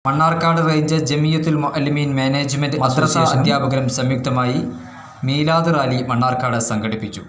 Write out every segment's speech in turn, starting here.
Mannarkkad range Jamiyathul Muallimeen management മദ്രസ അധ്യാപകരും സംയുക്തമായി മീലാദ് റാലി മണ്ണാർക്കാട് സംഘടിപ്പിച്ചു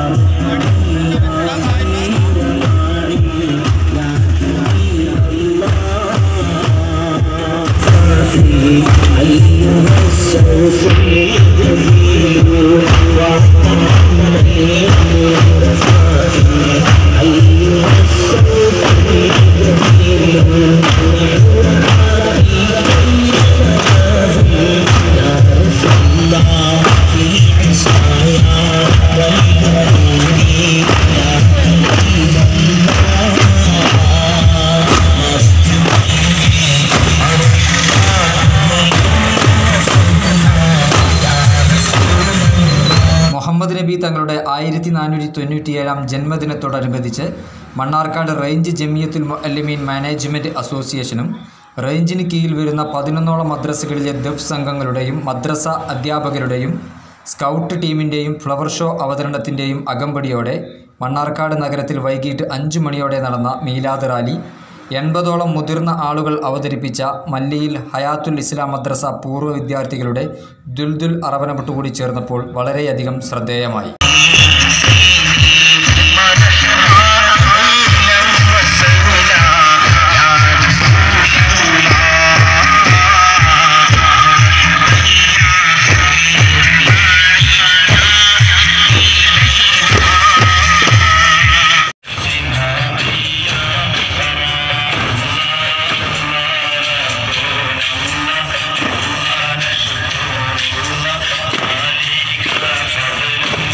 മുഹമ്മദ് നബി തങ്ങളുടെ ആയിരത്തി നാനൂറ്റി തൊണ്ണൂറ്റിയേഴാം ജന്മദിനത്തോടനുബന്ധിച്ച് മണ്ണാർക്കാട് റേഞ്ച് ജമിയത്തുൽ മുഅല്ലിമീൻ മാനേജ്മെൻറ്റ് അസോസിയേഷനും റേഞ്ചിന് കീഴിൽ വരുന്ന പതിനൊന്നോളം മദ്രസകളിലെ ദഫ് സംഘങ്ങളുടെയും മദ്രസ അധ്യാപകരുടെയും സ്കൗട്ട് ടീമിൻ്റെയും ഫ്ലവർ ഷോ അവതരണത്തിൻ്റെയും അകമ്പടിയോടെ മണ്ണാർക്കാട് നഗരത്തിൽ വൈകിട്ട് അഞ്ചു മണിയോടെ നടന്ന മീലാദ് റാലി എൺപതോളം മുതിർന്ന ആളുകൾ അവതരിപ്പിച്ച മല്ലിയിൽ ഹയാത്തുൽ ഇസ്ലാം മദ്രസ പൂർവ്വ വിദ്യാർത്ഥികളുടെ ദുൽദുൽ അറവനപ്പെട്ട് കൂടി ചേർന്നപ്പോൾ വളരെയധികം ശ്രദ്ധേയമായി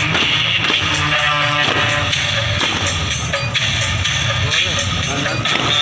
Thank